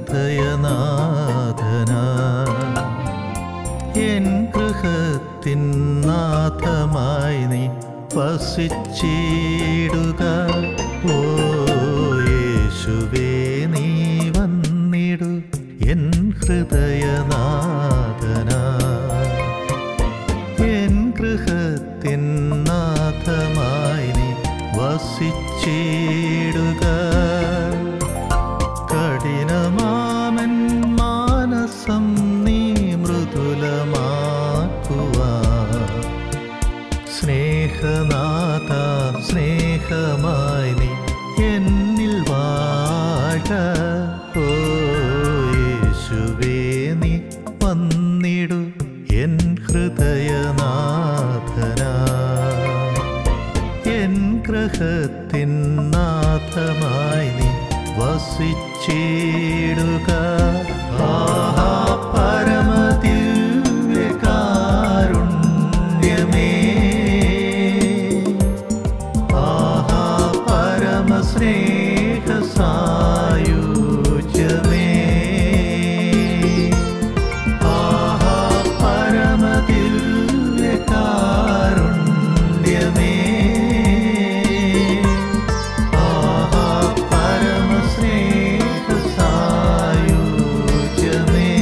ഹൃദയനാഥന N ഗൃഹത്തിൻ നാഥമായി നീ വസിച്ചിടുക ഓ യേശുവേ നീ വന്നിടു എൻ ഹൃദയനാഥന എൻ ഗൃഹത്തിൻ നാഥമായി നീ വസിച്ചിടുക കഠിനമാമൻ മാനസം നീ മൃദുലമാക്കുവാ സ്നേഹനാഥ സ്നേഹമായി നീ എന്നിൽ വാഴ ഓ യേശുവേ നീ വന്നിടു എൻ ഹൃദയനാഥന എൻ ഗ്രഹത്തിൻ നാഥമായി നീ വസിച്ചിടുക ആഹാ പരമദിവ്യകാരുണ്യമേ ആഹാ പരമസ്നേഹസായുജ്യമേ ആഹാ പരമദിവ്യകാരുണ്യമേ ആഹാ പരമസ്നേഹസായുജ്യമേ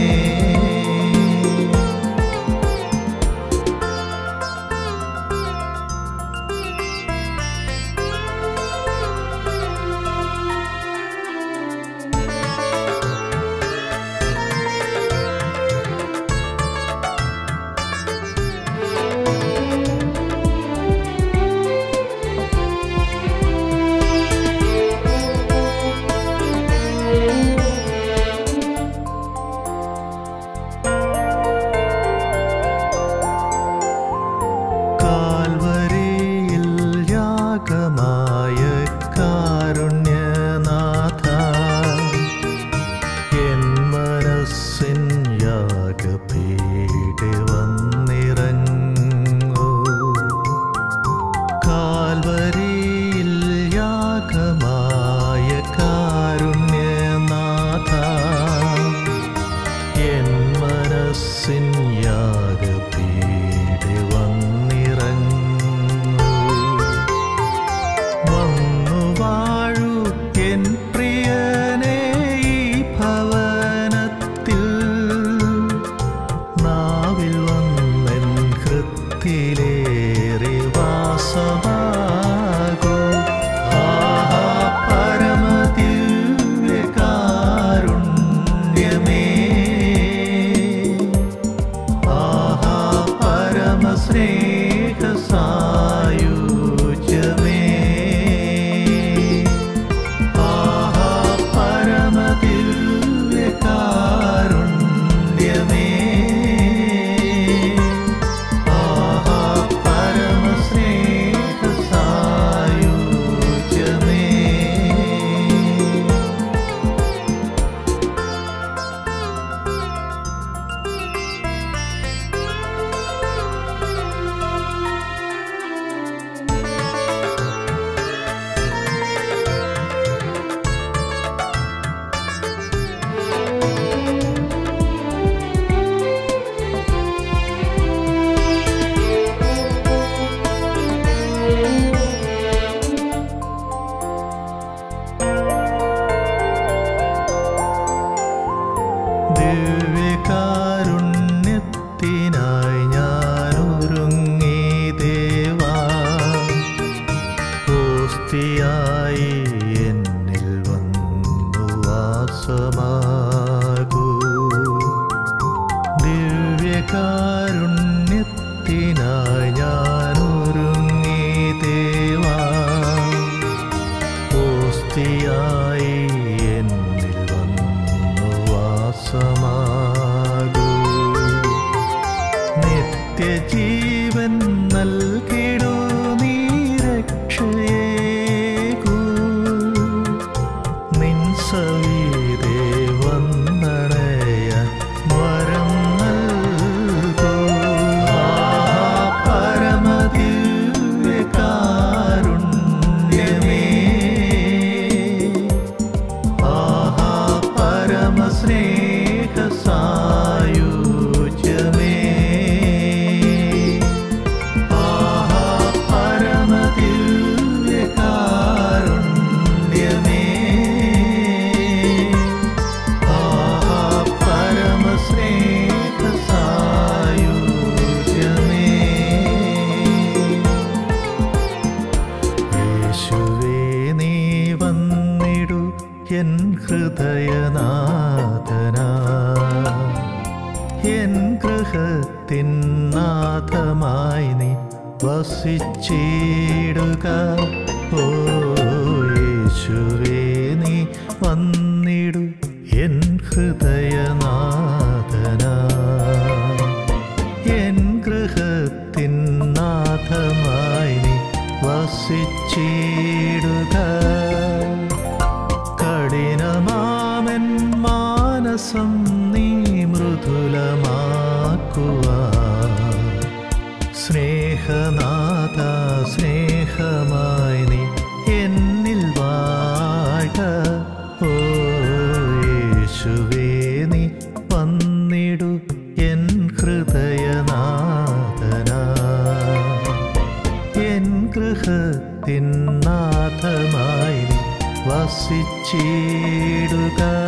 കാൽവരിയിൽ യാഗമായ കാരുണ്യനാഥ എൻ മനസ്സിൻ യാഗപീഠെ വന്നിറങ്ങൂ കാൽവരിയിൽ യാഗമായ കാരുണ്യനാഥ എൻ മനസ്സിൻ യാഗപീഠെ വന്നിറങ്ങൂ വന്നു വാഴൂ എൻ പ്രിയനേ ഈ ഭവനത്തിൽ നാവിൽ വന്നെൻ ഹൃത്തിലേറെ വാസമാകൂ ആഹാ പരമദിവ്യകാരുണ്യമേ ആഹാ പരമസ്നേഹസായുജ്യമേ ആഹാ പരമദിവ്യകാരുണ്യമേ ആഹാ പരമസ്നേഹസായുജ്യമേ ദിവ്യകാരുണ്യത്തിനായി ഞാൻ ഒരുങ്ങി ദേവാ ഓസ്തിയായി എന്നിൽ വന്നു വാസമാകൂ ദിവ്യകാരുണ്യത്തിനായി ഞാൻ ഒരുങ്ങി ദേവാ ഓസ്തിയായി എന്നിൽ വന്നു വാസമാകൂ നിത്യജീവൻ നൽകിടൂ നീ രക്ഷയേകൂ നിൻ സവിതേ വന്നണയാൻ വരം നൽകൂ ആഹാ പരമദിവ്യകാരുണ്യമേ ആഹാ പരമസ്നേഹസായുജ്യമേ ഗൃഹത്തിനാഥമായി നീ വസിച്ചിടുക ഓ യേശുവേ നീ വന്നിടു എൻ ഹൃദയനാഥനാ എൻ ഗൃഹത്തിനാഥമായി നീ വസിച്ചിടുക കഠിനമാമൻ മാനസം നീ മൃദുലമാക്കുക സ്നേഹനാഥ സ്നേഹമായി നീ എന്നിൽ വാഴ ഓ യേശുവേ നീ വന്നിടു എൻ ഹൃദയനാഥനാ എൻ ഗൃഹത്തിനാഥമായി നീ വസിച്ചിടുക